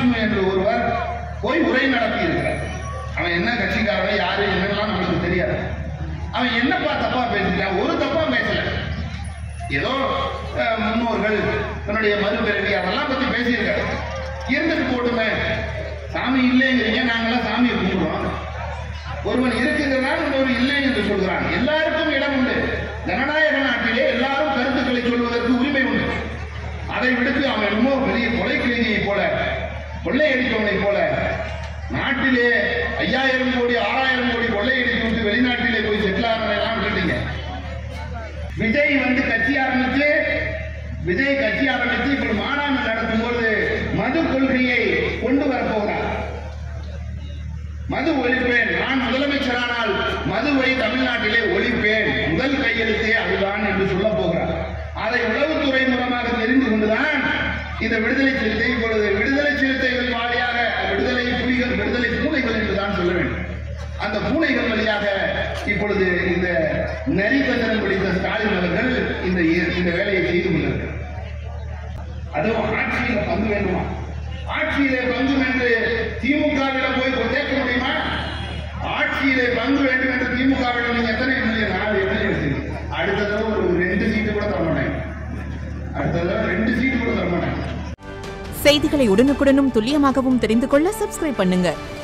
மகாவிஷ்ணு என்று ஒருவர் போய் உரை நடத்தி இருக்கிறார் அவன் என்ன கட்சிக்காரன் யாரு என்னெல்லாம் நமக்கு தெரியாது அவன் என்னப்பா தப்பா பேசிட்டான் ஒரு தப்பா பேசல ஏதோ அஹ், முன்னோர்கள் தன்னுடைய மறுபிறவி அதெல்லாம் பத்தி பேசியிருக்காரு இருந்துட்டு போட்டுமே சாமி இல்லைங்கிறீங்க நாங்களாம் சாமியை கும்பிடுறோம் ஒருவன் இருக்குங்கிறான் இன்னொரு இல்லை என்று சொல்கிறான் எல்லாருக்கும் இடம் உண்டு ஜனநாயக நாட்டிலே எல்லாரும் கருத்துக்களை சொல்வதற்கு உரிமை உண்டு அதை விடுத்து அவன் என்னமோ பெரிய கொலை கைதியை போல கொள்ளையடித்தவனை போல நாட்டிலே ஐயாயிரம் கோடி ஆறாயிரம் கோடி கொள்ளையடித்து விட்டு வெளிநாட்டிலே போய் செட்டில் ஆனதெல்லாம் விட்டுட்டீங்க விஜய் வந்து கட்சி ஆரம்பிச்சு விஜய் கட்சி ஆரம்பிச்சு இப்படி மாநாடு நடத்தும் போது மது கொள்கையை கொண்டு வரப்போகிறார் மது ஒழிப்பேன் நான் முதலமைச்சரானால் மதுவை தமிழ்நாட்டிலே ஒழிப்பேன் முதல் கையெழுத்தே அதுதான் என்று சொல்ல போகிறார் அதை உளவுத்துறை மூலமாக தெரிந்து கொண்டுதான் இந்த விடுதலை சிறுத்தை இப்பொழுது விடுதலை சிறுத்தைகள் வாரியாக விடுதலை புலிகள் விடுதலை பூனைகள் என்றுதான் சொல்ல வேண்டும் அந்த பூனைகள் வழியாக இப்பொழுது இந்த நரிபந்தனம் பிடித்த ஸ்டாலின் அவர்கள் இந்த இந்த வேலையை செய்து கொண்டிருக்கிறார் அதுவும் ஆட்சியில பங்கு வேண்டுமா ஆட்சியிலே பங்கு என்று திமுகவிடம் போய் கேட்க முடியுமா ஆட்சியிலே பங்கு வேண்டும் என்று திமுகவிடம் நீங்க எத்தனை எம்எல்ஏ நாலு எம்எல்ஏ வச்சிருக்கீங்க அடுத்த தடவை ஒரு ரெண்டு சீட்டு கூட தர மாட்டாங்க அடுத்த தடவை ரெண்டு சீட்டு கூட தர மாட்டாங்க செய்திகளை உடனுக்குடனும் துல்லியமாகவும் தெரிந்து கொள்ள சப்ஸ்கிரைப் பண்ணுங்க